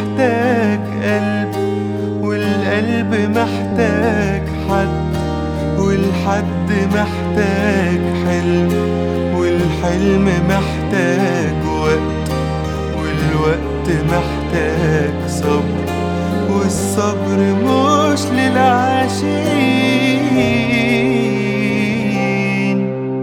محتاج قلب والقلب محتاج حد والحد محتاج حلم والحلم محتاج وقت والوقت محتاج صبر والصبر مش للعاشقين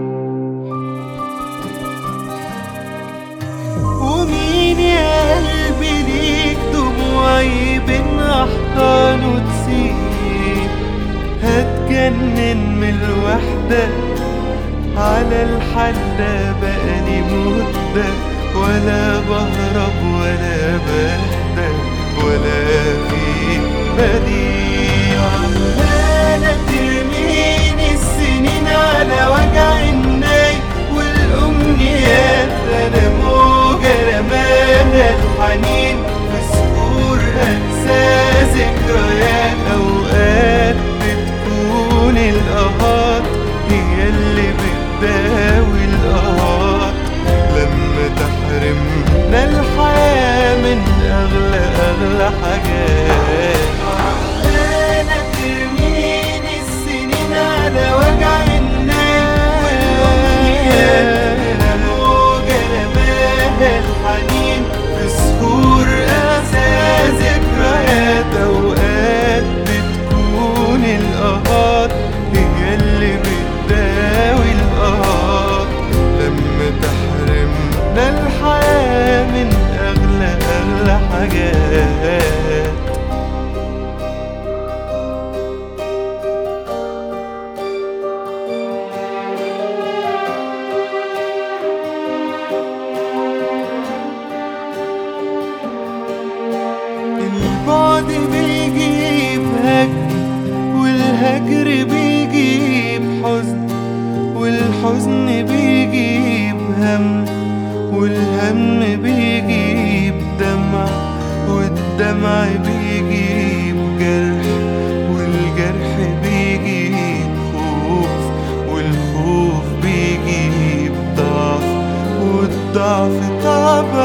ومين يا قلبي ليك دموعي بين أحضانه تسيب هتجنن من الوحدة على الحال ده بقالي مدة ولا بهرب ولا بهدى ولا في بديل عمالة ترميني السنين على وجع الناي والأمنيات أنا موجة رماها الحنين في صخور أنسى ذكريات أوقات بتكون القهات هي اللي بتداوي القهات لما تحرمنا الحياة من أغلى أغلى حاجات عمالة ترميني السنين على وجع الناس والأمنيات أنا موجة رماها الحنين في صخور أنسى ذكريات أوقات بتكون القهات هي اللي بتداوي القهات لما تحرمنا الحياة من أغلى أغلى حاجات البعد بيجيب هجر والهجر بيجيب حزن والحزن بيجيب هم والهم بيجيب دمع والدمع بيجيب جرح والجرح بيجيب خوف والخوف بيجيب ضعف والضعف طبع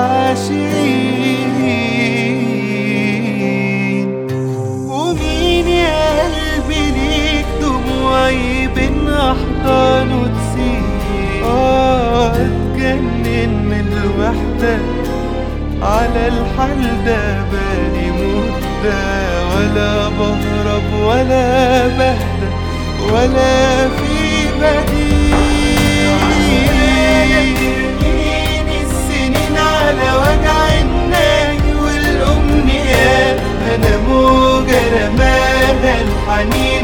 العاشقين ومين يا قلبي ليك دموعي بين أحضانه تسيب آه اتجنن من الوحدة على الحال ده بالي مدة ولا بهرب ولا بهدى ولا في بديل ترميني السنين على وجع الناي والأمنيات أنا موجة رماها الحنين